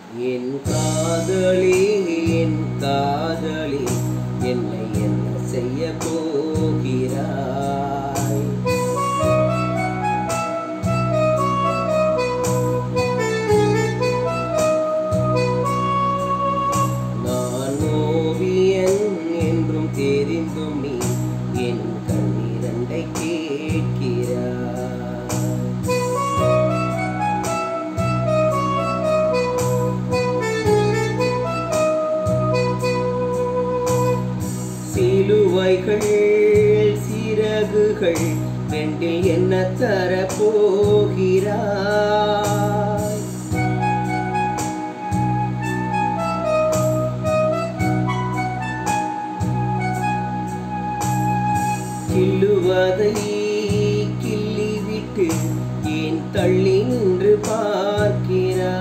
என் காதலி என் காதலி என்னை என்ன செய்ய போகிறாய் நான் ஓவியன் என்றும் தெரிந்தும் நீ என் கண்ணிரண்டை கேட்கிறாய் சிலுவைகள் சிறகுகள் ரெண்டில் என்ன தர போகிறாய் கிள்ளுவதை கிள்ளிவிட்டு ஏன் தள்ளி நின்று பார்க்கிறாய்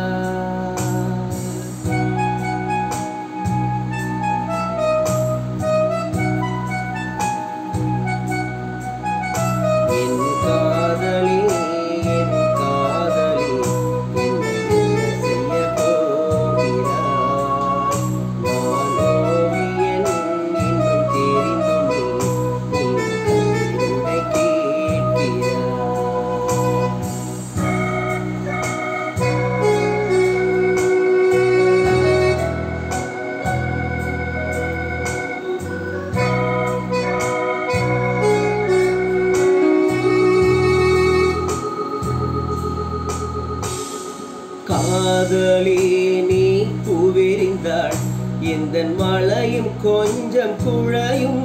என் காதலி என் காதலி என்னை என்ன செய்ய போகிறாய் நான் ஓவியன் என்றும் தெரிந்தும் நீ என் கண்ணிரண்டை கேட்கிறாய் காதலி நீ பூவெறிந்தாள் எந்த மழையும் கொஞ்சம் குழையும்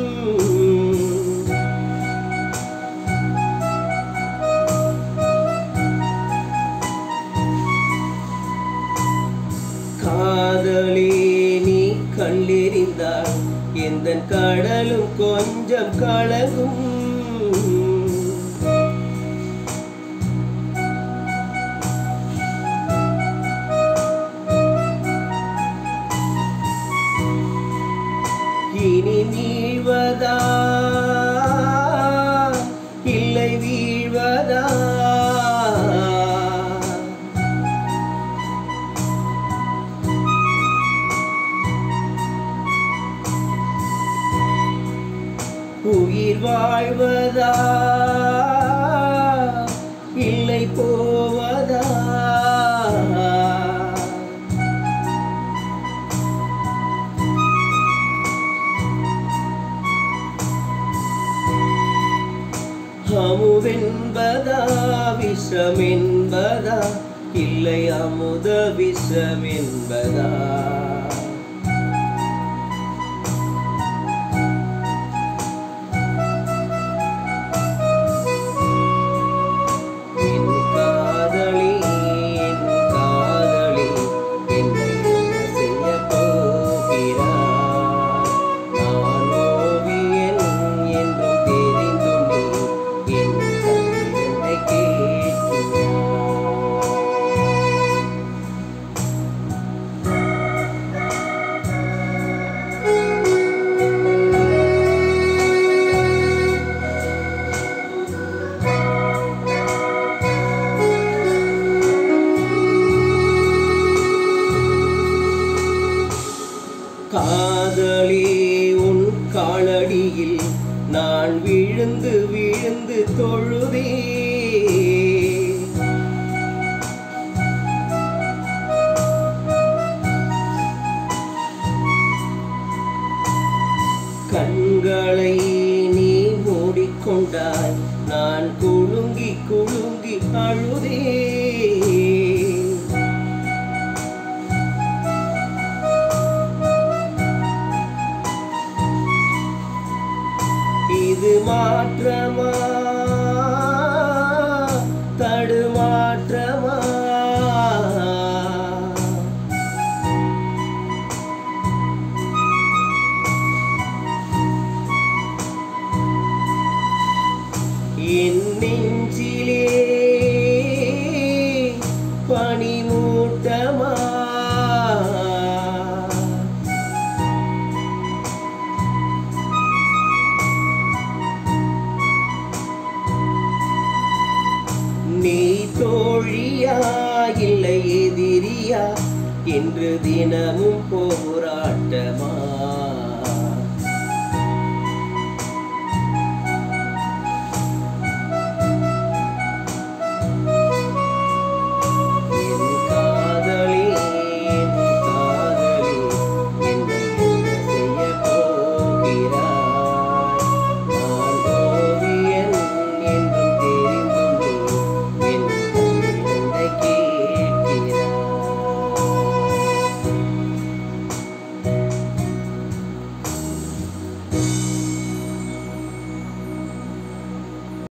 காதலி நீ கல்லெறிந்தாள் எந்த கடலும் கொஞ்சம் கலகும் இனி நீழ்வதா இல்லை வீழ்வதா உயிர் வாழ்வதா இல்லை போவதா அமுவென்பதா விஷமென்பதா இல்லை அமுத விஷமென்பதா என் காதலி என் காதலி என்னை என்ன செய்ய போகிறாய் நான் ஓவியன் என்றும் தெரிந்தும் நீ என் கண்ணிரண்டை கேட்கிறாய் காதலி உன் காலடியில் நான் விழுந்து விழுந்து தொழுதே கண்களை நீ மூடிக்கொண்டாய் நான் குலுங்கி குலுங்கி அழுதே இது மாற்றமா தடுமாற்றமா என் நெஞ்சிலே பனிமூட்டமா நீ தோழியா இல்லை எதிரியா இன்று தினமும் போராட்டமா